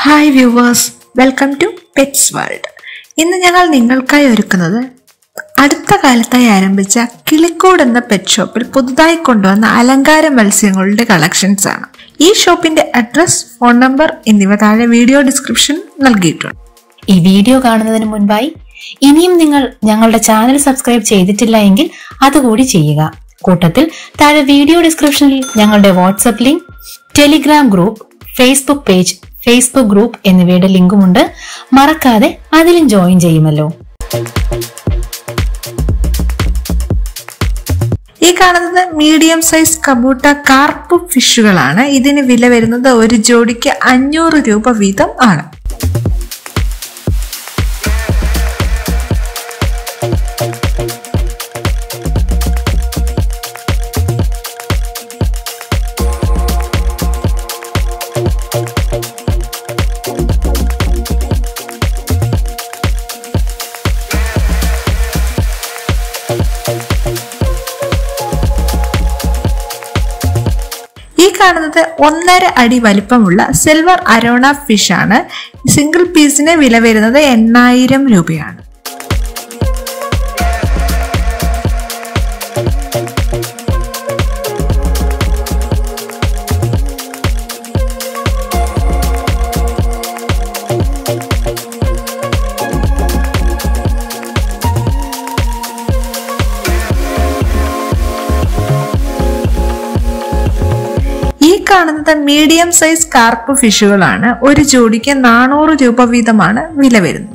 hi viewers welcome to pets world ഇന്ന് ഞങ്ങൾ നിങ്ങൾക്കായി ഒരുക്കുന്നത് അടുത്ത കാലത്തായി ആരംഭിച്ച കിളിക്കൂട് എന്ന പെറ്റ് ഷോപ്പിൽ പുതുതായി കൊണ്ടുവന്ന അലങ്കാര മത്സ്യങ്ങളുടെ കളക്ഷൻസ് ആണ് ഈ ഷോപ്പിന്റെ അഡ്രസ് ഫോൺ നമ്പർ എന്നിവ താഴെ വീഡിയോ ഡിസ്ക്രിപ്ഷൻ നൽകിയിട്ടുണ്ട് ഈ വീഡിയോ കാണുന്നതിന് മുൻപായി ഇനിയും നിങ്ങൾ ഞങ്ങളുടെ ചാനൽ സബ്സ്ക്രൈബ് ചെയ്തിട്ടില്ല എങ്കിൽ അതുകൂടി ചെയ്യുക കൂട്ടത്തിൽ താഴെ വീഡിയോ ഡിസ്ക്രിപ്ഷനിൽ ഞങ്ങളുടെ WhatsApp link Telegram group Facebook page Facebook group എന്നിവയുടെ ലിങ്കുമുണ്ട് മറക്കാതെ അതിലും ജോയിൻ ചെയ്യുമല്ലോ ഈ കാണുന്നത് മീഡിയം സൈസ് കബൂട്ട കാർപ്പ് ഫിഷുകളാണ് ഇതിന് വില വരുന്നത് ഒരു ജോഡിക്ക് അഞ്ഞൂറ് രൂപ വീതം ആണ് ഈ കാണുന്നത് ഒന്നര അടി വലിപ്പമുള്ള സിൽവർ അരോണ ഫിഷ് ആണ് സിംഗിൾ പീസിന് വില വരുന്നത് എണ്ണായിരം രൂപയാണ് ഈ കാണുന്നത് മീഡിയം സൈസ് കാർപ്പ് ഫിഷുകളാണ് ഒരു ജോഡിക്ക് നാനൂറ് രൂപ വീതമാണ് വില വരുന്നത്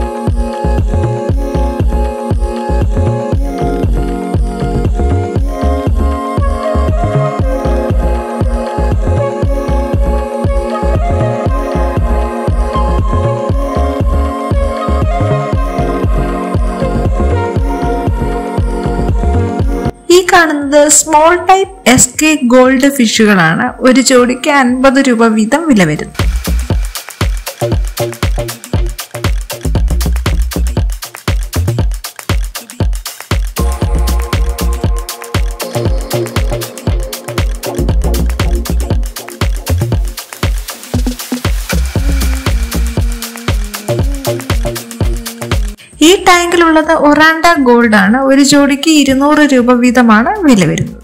ഈ കാണുന്നത് small type S K gold ഫിഷുകളാണ് ഒരു ജോഡിക്ക് അൻപത് രൂപ വീതം വില വരുന്നു ഈ ടാങ്കിലുള്ളത് ഒറാൻഡ ഗോൾഡ് ആണ് ഒരു ജോഡിക്ക് ഇരുന്നൂറ് രൂപ വീതമാണ് വില വരുന്നത്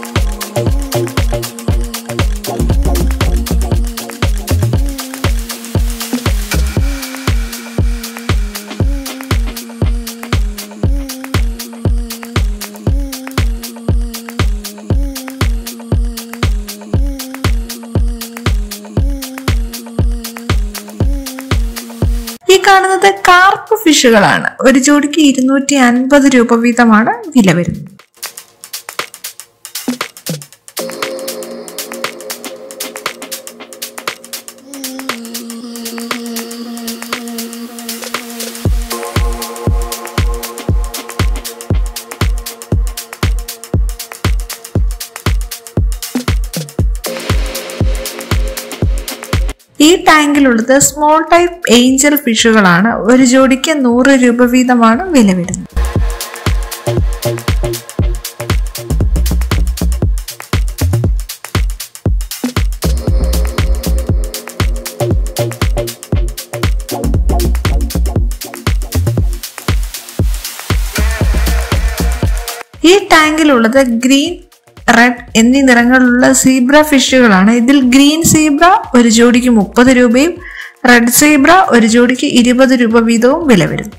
ഈ കാണുന്നത് കാർപ്പ് ഫിഷുകളാണ് ഒരു ജോഡിക്ക് ഇരുന്നൂറ്റി അൻപത് രൂപ വീതമാണ് വില വരുന്നത് ഈ ടാങ്കിലുള്ളത് സ്മോൾ ടൈപ്പ് ഏഞ്ചൽ ഫിഷുകളാണ് ഒരു ജോഡിക്ക് നൂറ് രൂപ വീതമാണ് വില വരുന്നത് ഈ ടാങ്കിലുള്ളത് ഗ്രീൻ റെഡ് എന്നീ നിറങ്ങളിലുള്ള സീബ്ര ഫിഷുകളാണ് ഇതിൽ ഗ്രീൻ സീബ്ര ഒരു ജോഡിക്ക് മുപ്പത് രൂപയും റെഡ് സീബ്ര ഒരു ജോഡിക്ക് ഇരുപത് രൂപ വീതവും വില വരും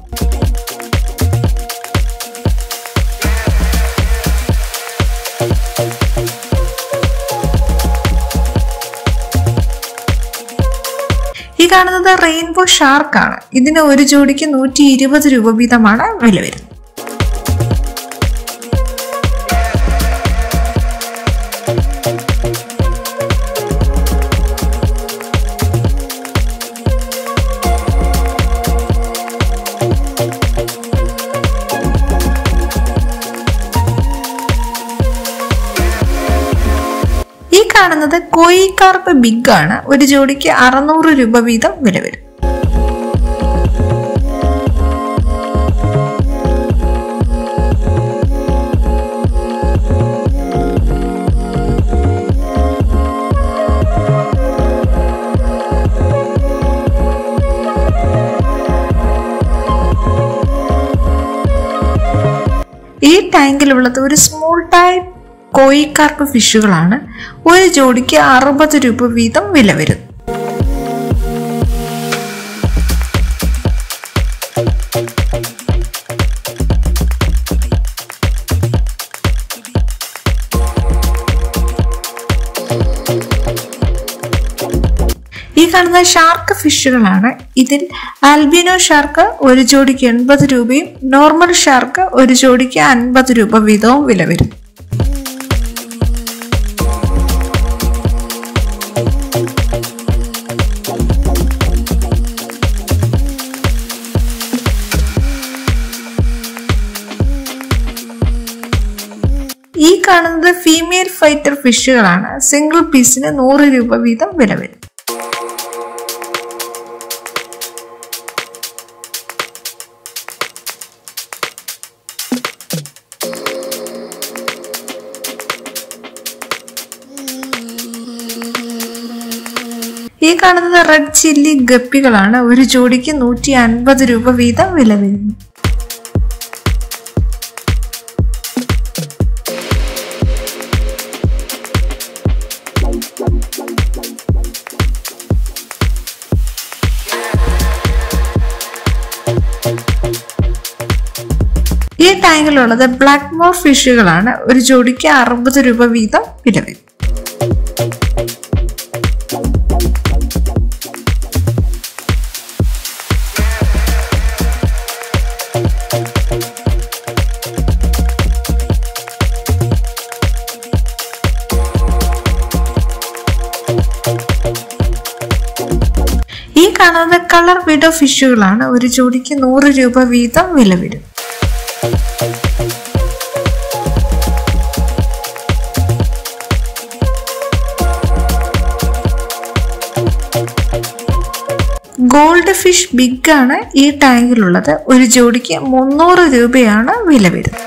ഈ കാണുന്നത് റെയിൻബോ ഷാർക്ക് ആണ് ഇതിന് ഒരു ജോഡിക്ക് നൂറ്റി ഇരുപത് രൂപ വീതമാണ് വില വരുന്നത് ഈ കാണുന്നത് കോയിക്കാർപ്പ് ബിഗ് ആണ് ഒരു ജോഡിക്ക് അറുന്നൂറ് രൂപ വീതം വില വരും ഈ ടാങ്കിലുള്ളത് ഒരു സ്മോൾ ടൈപ്പ് കോയിക്കാർപ്പ് ഫിഷുകളാണ് ഒരു ജോഡിക്ക് അറുപത് രൂപ വീതം വില വരും ഈ കാണുന്ന ഷാർക്ക് ഫിഷുകളാണ് ഇതിൽ ആൽബിനോ ഷാർക്ക് ഒരു ജോഡിക്ക് എൺപത് രൂപയും നോർമൽ ഷാർക്ക് ഒരു ജോഡിക്ക് അൻപത് രൂപ വീതവും വില വരും ഈ കാണുന്നത് ഫീമെയിൽ ഫൈറ്റർ ഫിഷുകളാണ് സിംഗിൾ പീസിന് നൂറ് രൂപ വീതം വില വരും ഈ കാണുന്നത് റെഡ് ചില്ലി ഗപ്പികളാണ് ഒരു ജോഡിക്ക് നൂറ്റി അൻപത് രൂപ വീതം വില വരുന്നു ഈ ടാങ്കിലുള്ളത് ബ്ലാക്ക് മോർ ഫിഷുകളാണ് ഒരു ജോഡിക്ക് അറുപത് രൂപ വീതം വില വരും ഈ കാണുന്നത് കളർ വിഡോ ഫിഷുകളാണ് ഒരു ജോഡിക്ക് നൂറ് രൂപ വീതം വില വരും ഗോൾഡ് ഫിഷ് ബിഗ് ആണ് ഈ ടാങ്കിലുള്ളത് ഒരു ജോഡിക്ക് മുന്നൂറ് രൂപയാണ് വില വരുന്നത്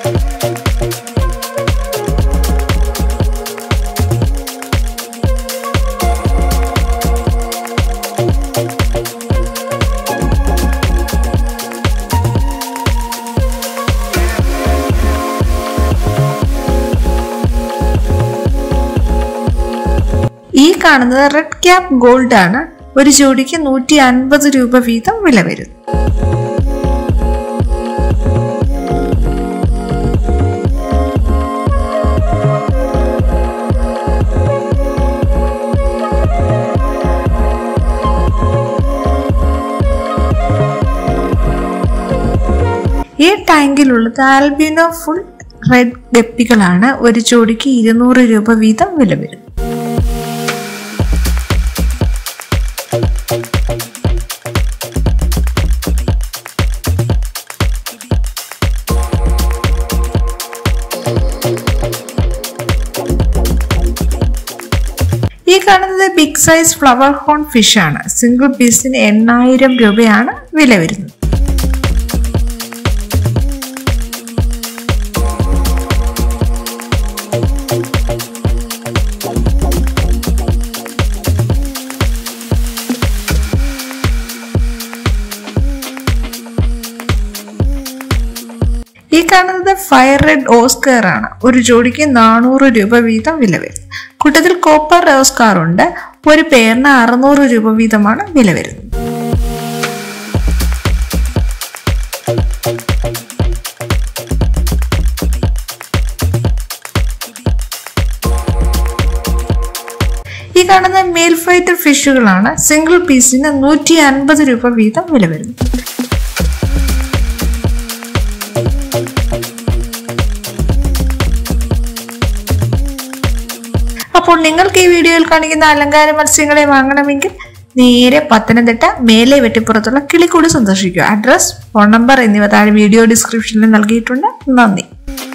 ഈ കാണുന്നത് റെഡ് ക്യാപ് ഗോൾഡ് ആണ് ഒരു ജോഡിക്ക് നൂറ്റി അൻപത് രൂപ വീതം വില വരും ഈ ടാങ്കിലുള്ളത് ആൽബിനോ ഫുൾ റെഡ് ഗപ്പികളാണ് ഒരു ജോഡിക്ക് ഇരുന്നൂറ് രൂപ വീതം വില വരും ഈ കാണുന്നത് big size flower horn fish ആണ് സിംഗിൾ പീസിന് എണ്ണായിരം രൂപയാണ് വില വരുന്നത് ഈ കാണുന്നത് ഫയർ റെഡ് ഓസ്കാർ ആണ് ഒരു ജോഡിക്ക് നാനൂറ് രൂപ വീതം വില വരും കൂട്ടത്തിൽ കോപ്പർ ഓസ്കാർ ഉണ്ട് ഒരു പേരിന് അറുന്നൂറ് രൂപ വീതമാണ് വില വരുന്നത് ഈ കാണുന്ന മെയിൽ ഫൈറ്റർ ഫിഷുകളാണ് സിംഗിൾ പീസിന് നൂറ്റി അൻപത് രൂപ വീതം വില വരുന്നത് അപ്പോൾ നിങ്ങൾക്ക് ഈ വീഡിയോയിൽ കാണിക്കുന്ന അലങ്കാര മത്സ്യങ്ങളെ വാങ്ങണമെങ്കിൽ നേരെ പത്തനംതിട്ട മേലെ വെട്ടിപ്പുറത്തുള്ള കിളിക്കൂട് സന്ദർശിക്കുക അഡ്രസ് ഫോൺ നമ്പർ എന്നിവ താഴെ വീഡിയോ ഡിസ്ക്രിപ്ഷനിൽ നൽകിയിട്ടുണ്ട് നന്ദി